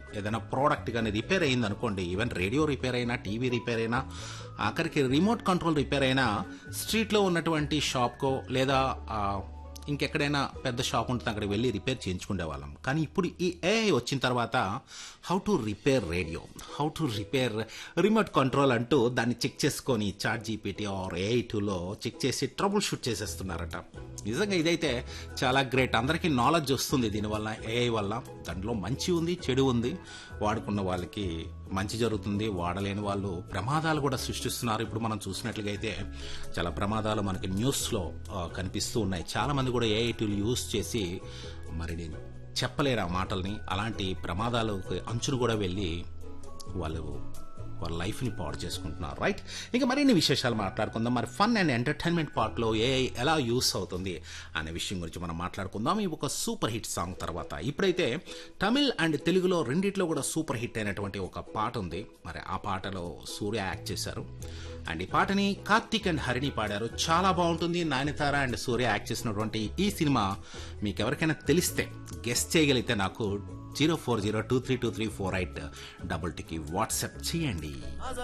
ఏదైనా ప్రోడక్ట్ కానీ రిపేర్ అయింది అనుకోండి ఈవెన్ రేడియో రిపేర్ అయినా టీవీ రిపేర్ అయినా ఆఖరికి రిమోట్ కంట్రోల్ రిపేర్ అయినా స్ట్రీట్లో ఉన్నటువంటి షాప్కో లేదా ఆ, ఇంకెక్కడైనా పెద్ద షాప్ ఉంటుంది అక్కడికి వెళ్ళి రిపేర్ చేయించుకునే వాళ్ళం కానీ ఇప్పుడు ఈ ఏఐ వచ్చిన తర్వాత how to repair radio how to repair remote control అంటూ దాన్ని చెక్ చేసుకొని చాట్ జీపీటీ ఆర్ ఏఐ టూలో చెక్ చేసి ట్రబుల్ షూట్ చేసేస్తున్నారట నిజంగా ఇదైతే చాలా గ్రేట్ అందరికీ నాలెడ్జ్ వస్తుంది దీనివల్ల ఏఐ వల్ల దాంట్లో మంచి ఉంది చెడు ఉంది వాడుకున్న వాళ్ళకి మంచి జరుగుతుంది వాడలేని వాళ్ళు ప్రమాదాలు కూడా సృష్టిస్తున్నారు ఇప్పుడు మనం చూసినట్లుగా అయితే చాలా ప్రమాదాలు మనకి న్యూస్లో ఆ, కనిపిస్తూ ఉన్నాయి చాలా మంది కూడా ఏఐ టూల్ యూస్ చేసి మరి నేను చెప్పలేరు ఆ మాటల్ని అలాంటి ప్రమాదాలకు అంచును కూడా వెళ్ళి వాళ్ళు వాళ్ళ లైఫ్ని పాడు చేసుకుంటున్నారు రైట్ ఇంకా మరిన్ని విశేషాలు మాట్లాడుకుందాం మరి ఫన్ అండ్ ఎంటర్టైన్మెంట్ పార్ట్లో ఏఐ ఎలా యూస్ అవుతుంది అనే విషయం గురించి మనం మాట్లాడుకుందాం ఈ ఒక సూపర్ హిట్ సాంగ్ తర్వాత ఇప్పుడైతే తమిళ్ అండ్ తెలుగులో రెండిట్లో కూడా సూపర్ హిట్ అయినటువంటి ఒక పాట ఉంది మరి ఆ పాటలో సూర్య యాక్ట్ చేశారు అండ్ ఈ పాటని కార్తిక్ అండ్ హరిణి పాడారు చాలా బాగుంటుంది నానితార అండ్ సూర్య యాక్ట్ చేసినటువంటి ఈ సినిమా మీకు ఎవరికైనా తెలిస్తే గెస్ట్ చేయగలిగితే నాకు zero four zero two three two three four eight double టీకి వాట్సాప్ చేయండి